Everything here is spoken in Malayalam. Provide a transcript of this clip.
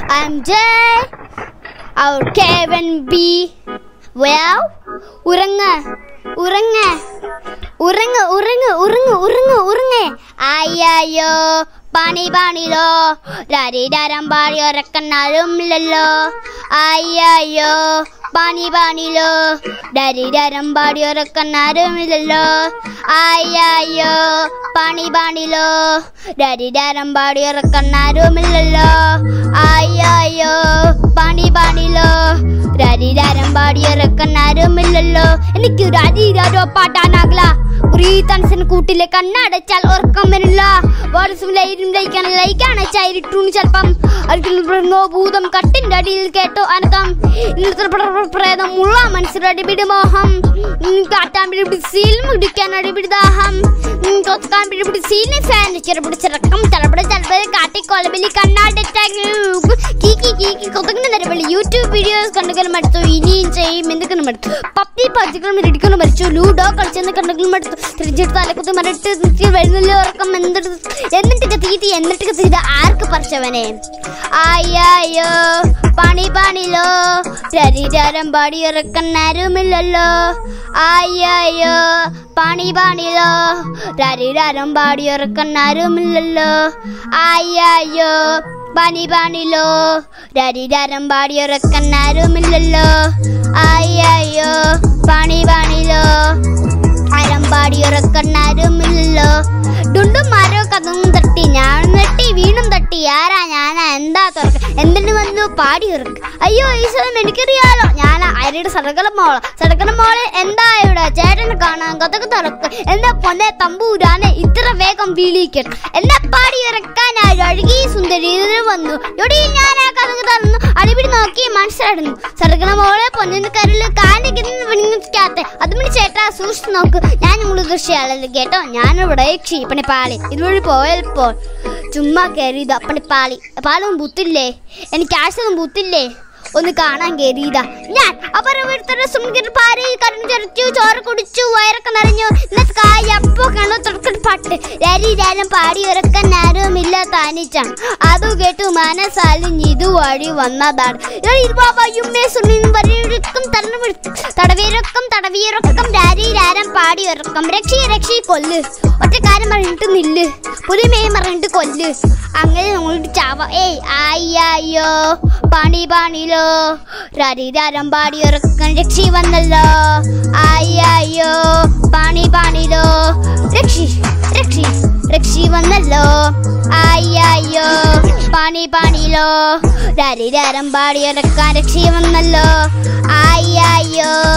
I'm J. Our Kevin B. Well, ഉറങ്ങ ഉറങ്ങ ഉറങ്ങ ഉറങ്ങ ഉറങ്ങ ഉറങ്ങ ഉറങ്ങ അയ്യോ പണി പണിലോ രരിടരം പാടി ഉറക്കന്നാലും ഇല്ലല്ലോ അയ്യോ പണി പണിലോ ഡരിടരം പാടി ഉറക്കന്നാരും ഇല്ലല്ലോ അയ്യോ പണി പണിലോ ഡരിടരം പാടി ഉറക്കന്നാരും ഇല്ലല്ലോ അയ്യോ പണി പണിലോ രരിടരം പാടി ഉറക്കന്നാരും ഇല്ലല്ലോ എനിക്കൊരു അരിരോ പാട്ടാനാകില്ല ബ്രീത്തൻസിന് കൂട്ടിലെ കണ്ണടച്ചാൽ ഉറക്കം വരില്ല വാട്സും ലൈറ്റും ലയിക്കാൻ ലയിക്കാണ് ചൈരിട്ടൂണ് ചിലപ്പം അടിക്കുന്നോ ഭൂതം കട്ടിന്റെ അടിയിൽ കേട്ടോ അനക്കം ഇന്നത്തെ പ്ര- പ്രേതം മുള്ള മനസ്സിന്റെ അടിപിടി മോഹം ഉം, കാട്ടാൻ പിടിപിടി സീൽ മുടിക്കാൻ അടിപിടി ദാഹം ഉം, കൊത്താൻ പിടിപിടി സീലിന് ഫാൻ ചെറുപിടി ചിറക്കം തലപിടി തലപിടി കാട്ടി കൊലബലി കണ്ണാടച്ചാൽ കീക്കി കീക്കി കൊതുകുന്ന നിരവളി യൂട്യൂബ് വീഡിയോസ് കണ്ടുകളും എടുത്തു ഇനിയും ചെയ്യും എന്തൊക്കെ എടുത്തു പപ്പി പതികളും ഇടിക്കണം മരിച്ചു ലൂഡോ കളിച്ചെന്ന് കണ്ടുകളും എടുത്തു തിരിച്ചെടുത്ത് തലക്കുത്ത് മരട്ട് നിർത്തി വരുന്നില്ല ഉറക്കം എന്തെടുത്ത് എന്നിട്ടൊക്കെ തീറ്റി എന്നിട്ടൊക്കെ തീറ്റ ആർക്ക് പറിച്ചവനെ അയ്യോ പണി പണിലോ ശരീരം പാടി ഉറക്കം നേരമില്ലല്ലോ അയ്യോ പണി പണിലോ ശരീരം പാടി ഉറക്കം നേരമില്ലല്ലോ അയ്യോ പണി പണിലോ ശരീരം പാടി ഉറക്കം നേരമില്ലല്ലോ അയ്യോ പണി പണിലോ അരമ്പാടി ഉറക്കണ്ണാരുമില്ലല്ലോ ഡുണ്ടും മരോ കഥവും തട്ടി ഞാൻ നെട്ടി വീണും തട്ടി ആരാ ഞാനാ എന്താ തുറക്ക എന്തിനു വന്നു പാടി ഉറക്ക അയ്യോ ഈശ്വരൻ എനിക്കറിയാലോ ഞാൻ അരിയുടെ സടകല മോള സടകല മോളെ എന്താ ഇവിടെ ചേട്ടനെ കാണാൻ കഥക്ക് തുറക്ക് എന്താ പൊന്നെ തമ്പൂരാനെ ഇത്ര വേഗം വിളിക്കണം എന്നെ പാടി ഇറക്കാനായി അഴുകി സുന്ദരി ഇതിന് വന്നു എടി ഞാൻ ആ കഥക്ക് തുറന്നു അടിപിടി നോക്കി മനസ്സിലായിരുന്നു സടകല മോളെ പൊന്നിന് കരല് കാണിക്കുന്ന വിളിക്കാത്ത അതുമണി ചേട്ടാ സൂക്ഷിച്ചു നോക്ക് ഞാൻ നിങ്ങൾ കൃഷിയാളല്ലോ കേട്ടോ ഞാനിവിടെ ക്ഷീപ്പണിപ്പാളി ഇതുവഴി പോയപ്പോൾ ചുമ്മാ കയറിയത് അപ്പണിപ്പാളി പാലൊന്നും ബുത്തില്ലേ എനിക്ക് ആശയൊന്നും ബുത്തില്ലേ ഒന്ന് കാണാൻ കയറിയതാ ഞാൻ അപരവരുത്തരുടെ സുന്ദരി പാരി കരഞ്ഞു ചെറുച്ചു ചോറ് കുടിച്ചു വയറൊക്കെ നിറഞ്ഞു ഇന്നത്തെ കായ് അപ്പോ കണ്ടു തുറക്കട്ട് പാട്ട് രരിരാലും പാടി ഉറക്കാൻ നേരവുമില്ല താനിച്ചാണ് അതു കേട്ടു മനസ്സാലിഞ്ഞ് ഇതുവഴി വന്നതാണ് ഇരുപാവയുമ്മേ സുണ്ണിൻ വരിയൊരുക്കം തടവി തടവിയിറക്കം തടവിയിറക്കം രാരിരാരം പാടി ഉറക്കം രക്ഷി രക്ഷി കൊല്ല് ഒറ്റ കാര്യം പറഞ്ഞിട്ട് നില്ല് പുലിമേ പറഞ്ഞിട്ട് കൊല്ല് അങ്ങനെ നമ്മളുടെ ചാവ ഏയ് അയ്യോ പണി പണിലോ രരിരാരം പാടി ഉറക്കം രക്ഷി വന്നല്ലോ അയ്യോ പണി പണിലോ രക്ഷി രക്ഷി രക്ഷി വന്നല്ലോ അയ്യോ പണി പണിലോ രരിരാരം പാടി ഉറക്കാൻ രക്ഷി വന്നല്ലോ അയ്യോ